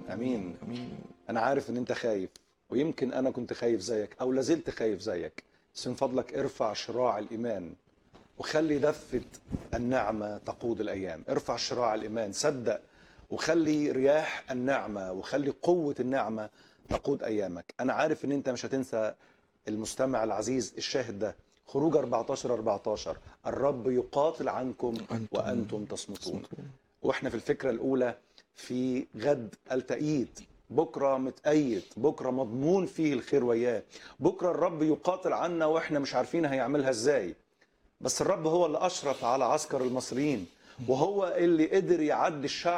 امين امين انا عارف ان انت خايف ويمكن انا كنت خايف زيك او لازلت خايف زيك بس من فضلك ارفع شراع الايمان وخلي دفة النعمة تقود الأيام ارفع شراع الإيمان صدق وخلي رياح النعمة وخلي قوة النعمة تقود أيامك أنا عارف أن أنت مش هتنسى المستمع العزيز الشاهد ده خروج 14 14 الرب يقاتل عنكم أنتم وأنتم تصمتون واحنا في الفكرة الأولى في غد التأييد بكرة متأيد بكرة مضمون فيه الخير وياه بكرة الرب يقاتل عنا واحنا مش عارفين هيعملها ازاي بس الرب هو اللي أشرف على عسكر المصريين وهو اللي قدر يعدي الشعب